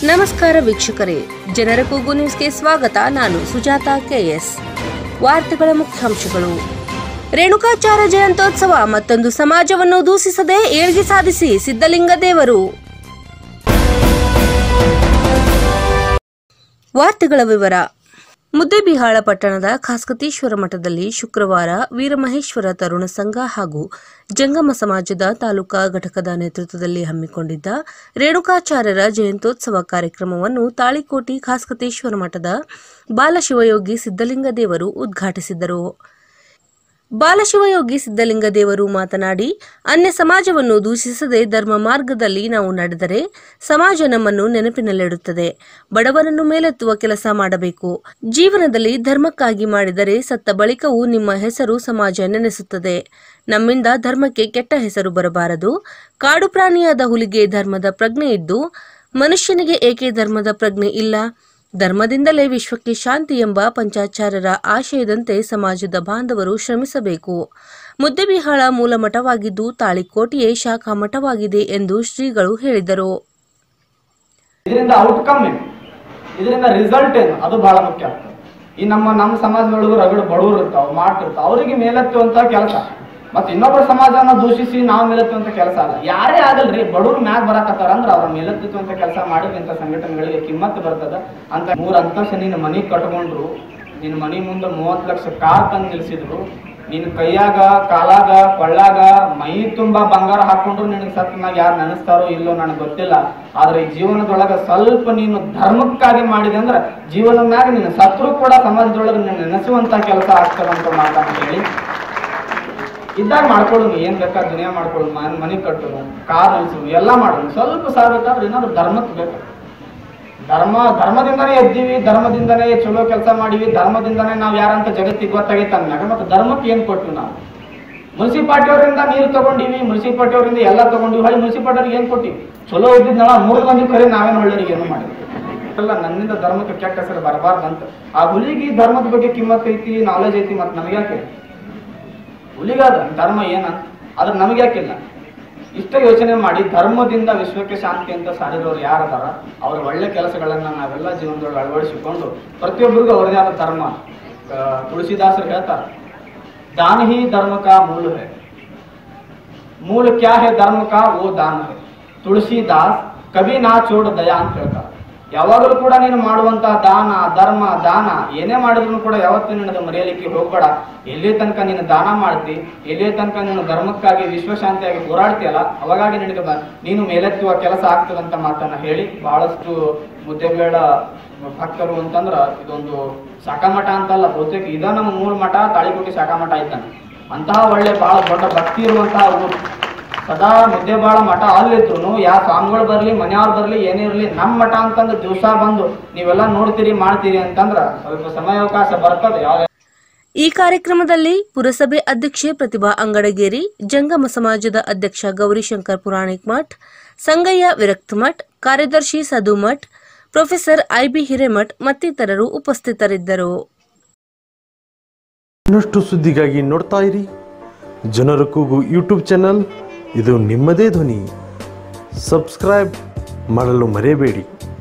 ನಮಸ್ಕಾರ ವೀಕ್ಷಕರೇ ಜನರ ಕೂಗು ನ್ಯೂಸ್ಗೆ ಸ್ವಾಗತ ನಾನು ಸುಜಾತ ಕೆಎಸ್ ವಾರ್ತೆಗಳ ಮುಖ್ಯಾಂಶಗಳು ರೇಣುಕಾಚಾರ್ಯ ಜಯಂತ್ಯೋತ್ಸವ ಮತ್ತೊಂದು ಸಮಾಜವನ್ನು ದೂಷಿಸದೆ ಏಳ್ಗೆ ಸಾಧಿಸಿ ಸಿದ್ಧಲಿಂಗ ದೇವರು ವಾರ್ತೆಗಳ ವಿವರ ಮುದ್ದೇಬಿಹಾಳ ಪಟ್ಟಣದ ಖಾಸ್ಕತೇಶ್ವರ ಮಠದಲ್ಲಿ ಶುಕ್ರವಾರ ವೀರಮಹೇಶ್ವರ ತರುಣ ಸಂಘ ಹಾಗೂ ಜಂಗಮ ಸಮಾಜದ ತಾಲೂಕಾ ಘಟಕದ ನೇತೃತ್ವದಲ್ಲಿ ಹಮ್ಮಿಕೊಂಡಿದ್ದ ರೇಣುಕಾಚಾರ್ಯರ ಜಯಂತ್ಯೋತ್ಸವ ಕಾರ್ಯಕ್ರಮವನ್ನು ತಾಳಿಕೋಟಿ ಖಾಸ್ಕತೇಶ್ವರ ಮಠದ ಬಾಲಶಿವಯೋಗಿ ಸಿದ್ದಲಿಂಗ ದೇವರು ಉದ್ಘಾಟಿಸಿದರು ಬಾಲಶಿವಯೋಗಿ ಸಿದ್ದಲಿಂಗ ದೇವರು ಮಾತನಾಡಿ ಅನ್ಯ ಸಮಾಜವನ್ನು ದೂಷಿಸದೆ ಧರ್ಮ ಮಾರ್ಗದಲ್ಲಿ ನಾವು ನಡೆದರೆ ಸಮಾಜ ನಮ್ಮನ್ನು ನೆನಪಿನಲ್ಲಿಡುತ್ತದೆ ಬಡವರನ್ನು ಮೇಲೆತ್ತುವ ಕೆಲಸ ಮಾಡಬೇಕು ಜೀವನದಲ್ಲಿ ಧರ್ಮಕ್ಕಾಗಿ ಮಾಡಿದರೆ ಸತ್ತ ಬಳಿಕವೂ ನಿಮ್ಮ ಹೆಸರು ಸಮಾಜ ನೆನೆಸುತ್ತದೆ ನಮ್ಮಿಂದ ಧರ್ಮಕ್ಕೆ ಕೆಟ್ಟ ಹೆಸರು ಬರಬಾರದು ಕಾಡು ಪ್ರಾಣಿಯಾದ ಹುಲಿಗೆ ಧರ್ಮದ ಪ್ರಜ್ಞೆ ಇದ್ದು ಮನುಷ್ಯನಿಗೆ ಏಕೆ ಧರ್ಮದ ಪ್ರಜ್ಞೆ ಇಲ್ಲ ಧರ್ಮದಿಂದಲೇ ವಿಶ್ವಕ್ಕೆ ಶಾಂತಿ ಎಂಬ ಪಂಚಾಚಾರ್ಯರ ಆಶಯದಂತೆ ಸಮಾಜದ ಬಾಂಧವರು ಶ್ರಮಿಸಬೇಕು ಮುದ್ದೆಬಿಹಾಳ ಮೂಲ ಮಠವಾಗಿದ್ದು ತಾಳಿಕೋಟೆಯೇ ಶಾಖಾ ಮಠವಾಗಿದೆ ಎಂದು ಶ್ರೀಗಳು ಹೇಳಿದರು ಇದರಿಂದ ಔಟ್ಕಮ್ ಏನು ಇದರಿಂದ ರಿಸಲ್ಟ್ ಏನು ಅದು ಬಹಳ ಮುಖ್ಯ ಆಗ್ತದೆ ಈ ನಮ್ಮ ನಮ್ಮ ಸಮಾಜದೊಳಗೂ ರಗಡು ಬಡವರು ಇರ್ತಾವ ಮಾಡ್ತಿರ್ತಾವ ಅವರಿಗೆ ಮೇಲೆತ್ತುವಂತ ಕೆಲಸ ಮತ್ತೆ ಇನ್ನೊಬ್ಬರ ಸಮಾಜನ ದೂಷಿಸಿ ನಾವು ಮೇಲೆತ್ತುವಂತ ಕೆಲಸ ಅಲ್ಲ ಯಾರೇ ಆಗಲ್ರಿ ಬಡವ್ರು ಮ್ಯಾಗ ಬರಾಕತ್ತಾರ ಅಂದ್ರೆ ಅವ್ರ ಮೇಲೆತ್ತುವಂತ ಕೆಲಸ ಮಾಡಿದಂತ ಸಂಘಟನೆಗಳಿಗೆ ಕಿಮ್ಮತ್ತು ಬರ್ತದ ಅಂತ ಮೂರ್ ಅಂತಸ್ತು ನಿನ್ನ ಮನಿ ಕಟ್ಕೊಂಡ್ರು ನಿನ್ನ ಮನಿ ಮುಂದೆ ಮೂವತ್ತು ಲಕ್ಷ ಕಾರ್ ತಂದು ನಿಲ್ಸಿದ್ರು ನಿನ್ನ ಕೈಯಾಗ ಕಾಲಾಗ ಕೊಳ್ಳಾಗ ಮೈ ತುಂಬಾ ಬಂಗಾರ ಹಾಕೊಂಡ್ರು ನಿನಗೆ ಸತ್ನಾಗ ಯಾರು ನೆನೆಸ್ತಾರೋ ಇಲ್ಲೋ ನನಗೆ ಗೊತ್ತಿಲ್ಲ ಆದ್ರೆ ಈ ಜೀವನದೊಳಗ ಸ್ವಲ್ಪ ನೀನು ಧರ್ಮಕ್ಕಾಗಿ ಮಾಡಿದೆ ಅಂದ್ರೆ ಜೀವನದಾಗ ನೀನು ಸತ್ರು ಕೂಡ ಸಮಾಜದೊಳಗೆ ನೀನು ನೆನೆಸುವಂತ ಕೆಲಸ ಆಗ್ತದಂತ ಮಾತನ್ನ ಹೇಳಿ ಇದ್ದಾಗ ಮಾಡ್ಕೊಳ್ಳು ನೀ ಏನ್ ಬೇಕಾದ ದುನಿಯಾ ಮಾಡ್ಕೊಳ್ಳು ಮನ್ ಮನೆ ಕಟ್ಟೋದು ಕಾರ್ ನಿಲ್ಸು ಎಲ್ಲ ಮಾಡೋದು ಸ್ವಲ್ಪ ಸಾಗಬೇಕಾದ್ರೆ ಏನಾದ್ರು ಧರ್ಮಕ್ಕೆ ಬೇಕು ಧರ್ಮ ಧರ್ಮದಿಂದನೇ ಎದ್ದೀವಿ ಧರ್ಮದಿಂದನೇ ಚಲೋ ಕೆಲಸ ಮಾಡಿವಿ ಧರ್ಮದಿಂದನೇ ನಾವು ಯಾರಂತ ಜಗತ್ತಿಗೆ ಗೊತ್ತಾಗೈತೆ ಅಂದಾಗ ಮತ್ತೆ ಧರ್ಮಕ್ಕೆ ಏನ್ ಕೊಟ್ವಿ ನಾವು ಮುನ್ಸಿಪಾಲ್ಟಿ ಅವರಿಂದ ನೀರು ತಗೊಂಡಿವಿ ಮುನ್ಸಿಪಾಲ್ಟಿ ಅವರಿಂದ ಎಲ್ಲ ತಗೊಂಡಿವಿ ಹೊಳ್ಳಿ ಮುನ್ಸಿಪಾಲ್ಟಿ ಅವ್ರಿಗೆ ಏನ್ ಕೊಟ್ಟಿವಿ ಚಲೋ ಇದ್ದಿದ್ನಲ್ಲ ಮೂರು ಮಂದಿ ಕರೆ ನಾವೇನು ಒಳ್ಳೆಯವ್ರಿಗೆ ಏನು ಮಾಡಿದ್ವಿ ಅಲ್ಲ ನನ್ನಿಂದ ಧರ್ಮಕ್ಕೆ ಕೆಟ್ಟ ಹೆಸರು ಬರಬಾರ್ದಂತ ಆ ಹುಲಿಗೆ ಧರ್ಮದ ಬಗ್ಗೆ ಕಿಮ್ಮತ್ ಐತಿ ನಾಲೆಜ್ ಐತಿ ಮತ್ತೆ ನಮಗೆ ಯಾಕೆ ಹುಲಿಗಾದ ಧರ್ಮ ಏನಂತ ಆದ್ರೆ ನಮಗೆ ಯಾಕಿಲ್ಲ ಇಷ್ಟ ಯೋಚನೆ ಮಾಡಿ ಧರ್ಮದಿಂದ ವಿಶ್ವಕ್ಕೆ ಶಾಂತಿ ಅಂತ ಸಾರಿರೋರು ಯಾರದಾರ ಅವ್ರ ಒಳ್ಳೆ ಕೆಲಸಗಳನ್ನ ನಾವೆಲ್ಲ ಜೀವನದೊಳಗೆ ಅಳವಡಿಸಿಕೊಂಡು ಪ್ರತಿಯೊಬ್ಬರಿಗೂ ಅವ್ರದೇ ಆದ ಧರ್ಮ ಆ, ತುಳಸಿದಾಸರು ಹೇಳ್ತಾರೆ दान ही धर्म का मूल है मूल क्या है धर्म का वो दान है ತುಳಸಿದಾಸ್ ಕವಿ ನಾ ಚೋಡ್ ದಯಾ ಅಂತ ಹೇಳ್ತಾರೆ ಯಾವಾಗಲೂ ಕೂಡ ನೀನು ಮಾಡುವಂತಹ ದಾನ ಧರ್ಮ ದಾನ ಏನೇ ಮಾಡಿದ್ರು ಕೂಡ ಯಾವತ್ತೂ ನಿನಗೆ ಮರೆಯಲಿಕ್ಕೆ ಹೋಗ್ಬೇಡ ಎಲ್ಲಿ ತನಕ ನೀನು ದಾನ ಮಾಡ್ತಿ ಎಲ್ಲಿ ತನಕ ನೀನು ಧರ್ಮಕ್ಕಾಗಿ ವಿಶ್ವಶಾಂತಿಯಾಗಿ ಹೋರಾಡ್ತೀಯಲ್ಲ ಅವಾಗಾಗಿ ನಿನಗೆ ಬ- ನೀನು ಮೇಲೆತ್ತುವ ಕೆಲಸ ಆಗ್ತದಂತ ಮಾತನ್ನ ಹೇಳಿ ಬಹಳಷ್ಟು ಮುದ್ದೆಬೇಡ ಭಕ್ತರು ಅಂತಂದ್ರ ಇದೊಂದು ಶಾಖಾಮಠ ಅಂತಲ್ಲ ಬಹುತೇಕ ಇದ ನಮ್ಮ ಮೂಲ ಮಠ ತಾಳಿಕೋಟೆ ಶಾಖಾಮಠ ಇದ್ದಾನೆ ಅಂತಹ ಒಳ್ಳೆ ಬಹಳ ದೊಡ್ಡ ಭಕ್ತಿ ಇರುವಂತಹ ಊರು ಸದಾ ಮುದ್ದೆಬಾಳ ಮಠ ಅಲ್ಲಿದ್ರು ಯಾವ ಸ್ವಾಮಿಗಳು ಬರ್ಲಿ ಮನೆಯವ್ರು ಬರ್ಲಿ ಏನೇ ಇರ್ಲಿ ನಮ್ಮ ಮಠ ಅಂತಂದು ದಿವಸ ಬಂದು ನೀವೆಲ್ಲ ನೋಡ್ತೀರಿ ಮಾಡ್ತೀರಿ ಅಂತಂದ್ರ ಸ್ವಲ್ಪ ಸಮಯಾವಕಾಶ ಬರ್ತದೆ ಯಾವ ಈ ಕಾರ್ಯಕ್ರಮದಲ್ಲಿ ಪುರಸಭೆ ಅಧ್ಯಕ್ಷೆ ಪ್ರತಿಭಾ ಅಂಗಡಗೇರಿ ಜಂಗಮ ಸಮಾಜದ ಅಧ್ಯಕ್ಷ ಗೌರಿಶಂಕರ್ ಪುರಾಣಿಕ್ ಮಠ್ ಸಂಗಯ್ಯ ವಿರಕ್ತ ಮಠ್ ಕಾರ್ಯದರ್ಶಿ ಸದು ಮಠ್ ಪ್ರೊಫೆಸರ್ ಐಬಿ ಹಿರೇಮಠ್ ಮತ್ತಿತರರು ಉಪಸ್ಥಿತರಿದ್ದರು ಇನ್ನಷ್ಟು ಸುದ್ದಿಗಾಗಿ ನೋಡ್ತಾ ಇರಿ ಜನರ ಕೂಗು ಯೂಟ್ಯೂಬ್ ಚಾನಲ್ ಇದು ನಿಮ್ಮದೇ ಧ್ವನಿ ಸಬ್ಸ್ಕ್ರೈಬ್ ಮಾಡಲು ಮರೆಯಬೇಡಿ